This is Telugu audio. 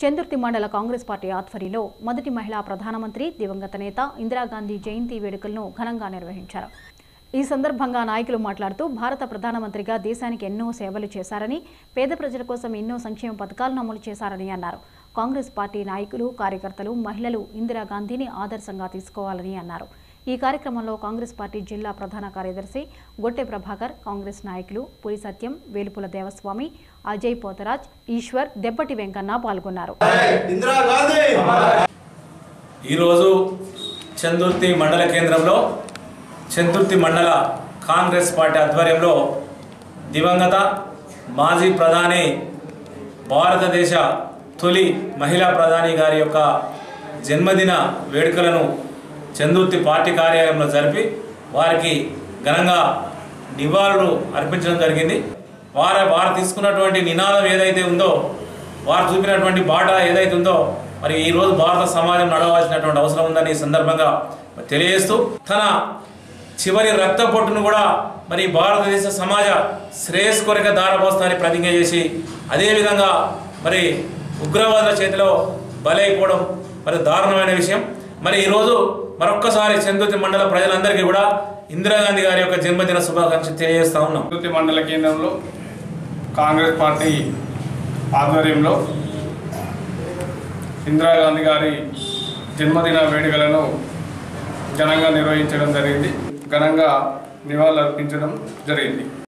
చందుర్తి మండల కాంగ్రెస్ పార్టీ ఆధ్వర్యంలో మొదటి మహిళా ప్రధానమంత్రి దివంగత నేత ఇందిరాగాంధీ జయంతి వేడుకలను ఘనంగా నిర్వహించారు ఈ సందర్భంగా నాయకులు మాట్లాడుతూ భారత ప్రధానమంత్రిగా దేశానికి ఎన్నో సేవలు చేశారని పేద ప్రజల కోసం ఎన్నో సంక్షేమ పథకాలను అమలు చేశారని అన్నారు కాంగ్రెస్ పార్టీ నాయకులు కార్యకర్తలు మహిళలు ఇందిరాగాంధీని ఆదర్శంగా తీసుకోవాలని అన్నారు ఈ కార్యక్రమంలో కాంగ్రెస్ పార్టీ జిల్లా ప్రధాన కార్యదర్శి గొట్టె ప్రభాకర్ కాంగ్రెస్ నాయకులు పురి సత్యం వేలుపుల దేవస్వామి అజయ్ పోతరాజ్ ఈశ్వర్ దెబ్బటి వెంకన్న పాల్గొన్నారు ఇందిరా గాంధీ ఈరోజు చందుర్తి మండల కేంద్రంలో చందుర్తి మండల కాంగ్రెస్ పార్టీ ఆధ్వర్యంలో దివంగత మాజీ ప్రధాని భారతదేశ తొలి మహిళా ప్రధాని గారి యొక్క జన్మదిన వేడుకలను చందుర్తి పార్టీ కార్యాలయంలో జరిపి వారికి ఘనంగా నివాళులు అర్పించడం జరిగింది వారు వారు తీసుకున్నటువంటి నినాదం ఏదైతే ఉందో వారు చూపినటువంటి బాట ఏదైతే ఉందో మరి ఈ రోజు భారత సమాజం నడవాల్సినటువంటి అవసరం ఉందని ఈ సందర్భంగా తెలియజేస్తూ తన చివరి రక్త పొట్టును కూడా మరి భారతదేశ సమాజ శ్రేయస్ కొరక దారపోస్తానని ప్రతిజ్ఞ చేసి అదేవిధంగా మరి ఉగ్రవాదుల చేతిలో బలైపోవడం మరి దారుణమైన విషయం మరి ఈరోజు మరొక్కసారి చందుర్తి మండల ప్రజలందరికీ కూడా ఇందిరాగాంధీ గారి యొక్క జన్మదిన శుభాకాంక్షలు తెలియజేస్తా ఉన్నాం ప్రకృతి మండల కేంద్రంలో కాంగ్రెస్ పార్టీ ఆధ్వర్యంలో ఇందిరాగాంధీ గారి జన్మదిన వేడుకలను ఘనంగా నిర్వహించడం జరిగింది ఘనంగా నివాళులర్పించడం జరిగింది